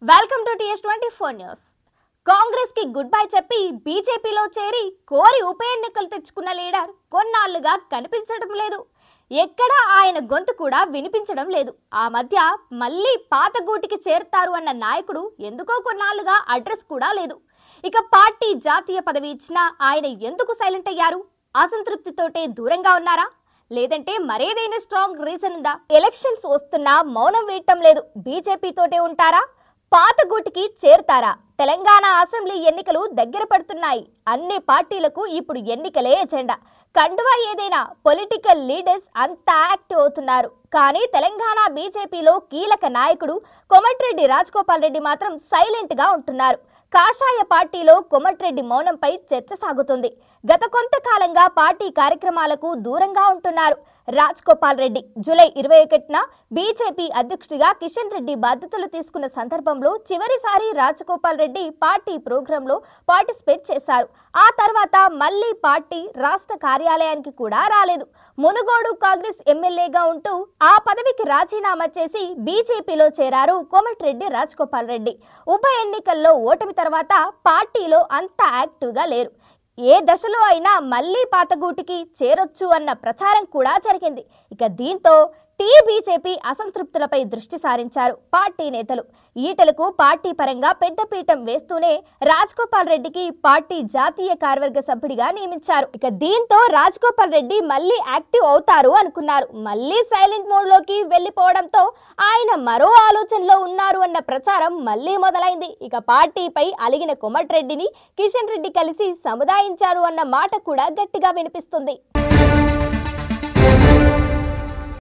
welcome to TS twenty four news Congress కి good bye చెప్పి బీజేపీలో చేరి కోరి ఉప ఎన్నికలు తెచ్చుకున్న లీడర్ కొన్నాళ్లుగా కనిపించడం లేదు ఎక్కడా ఆయన గొంతు కూడా వినిపించడం లేదు ఆ మధ్య మళ్ళీ పాత గూటికి చేరుతారు అన్న నాయకుడు ఎందుకో కొన్నాళ్లుగా అడ్రస్ కూడా లేదు ఇక పార్టీ జాతీయ పదవి ఇచ్చినా ఆయన ఎందుకు సైలెంట్ అయ్యారు అసంతృప్తితోటే దూరంగా ఉన్నారా లేదంటే మరేదైనా స్ట్రాంగ్ రీజన్ ఉందా ఎలక్షన్స్ వస్తున్నా మౌనం వేయటం లేదు బీజేపీ తోటే ఉంటారా పాత గూటికి చేరుతారా తెలంగాణ అసెంబ్లీ ఎన్నికలు దగ్గర పడుతున్నాయి అన్ని పార్టీలకు ఇప్పుడు ఎన్నికలే ఎజెండా కండువా ఏదైనా పొలిటికల్ లీడర్స్ అంత యాక్టివ్ అవుతున్నారు కానీ తెలంగాణ బీజేపీలో కీలక నాయకుడు కోమటిరెడ్డి రాజగోపాల్ రెడ్డి మాత్రం సైలెంట్ గా ఉంటున్నారు కాషాయ పార్టీలో కోమటిరెడ్డి మౌనంపై చర్చ సాగుతుంది గత కొంతకాలంగా పార్టీ కార్యక్రమాలకు దూరంగా ఉంటున్నారు రాజ్ గోపాల్ రెడ్డి జూలై ఇరవై ఒకటిన బీజేపీ అధ్యక్షుడిగా కిషన్ రెడ్డి బాధ్యతలు తీసుకున్న సందర్భంలో చివరిసారి రాజగోపాల్ రెడ్డి పార్టీ ప్రోగ్రాంలో పార్టిసిపేట్ చేశారు ఆ తర్వాత మళ్ళీ పార్టీ రాష్ట్ర కార్యాలయానికి కూడా రాలేదు మునుగోడు కాంగ్రెస్ ఎమ్మెల్యేగా ఉంటూ ఆ పదవికి రాజీనామా చేసి బీజేపీలో చేరారు కోమటిరెడ్డి రాజగోపాల్ రెడ్డి ఉప ఎన్నికల్లో ఓటమి తర్వాత పార్టీలో అంత యాక్టివ్గా లేరు ఏ దశలో అయినా మళ్ళీ పాతగూటికి చేరొచ్చు అన్న ప్రచారం కూడా జరిగింది ఇక దీంతో టీ బీజేపీ అసంతృప్తులపై దృష్టి సారించారు పార్టీ నేతలు ఈటలకు పార్టీ పరంగా పెద్దపీఠం వేస్తూనే రాజ్గోపాల్ రెడ్డికి పార్టీ జాతీయ కార్యవర్గ సభ్యుడిగా నియమించారు ఇక దీంతో రాజ్గోపాల్ రెడ్డి మళ్ళీ యాక్టివ్ అవుతారు అనుకున్నారు మళ్ళీ సైలెంట్ మోడ్ లోకి వెళ్లిపోవడంతో ఆయన మరో ఆలోచనలో ఉన్నారు అన్న ప్రచారం మళ్ళీ మొదలైంది ఇక పార్టీపై అలిగిన కొమటిరెడ్డిని కిషన్ రెడ్డి కలిసి సముదాయించారు అన్న మాట కూడా గట్టిగా వినిపిస్తుంది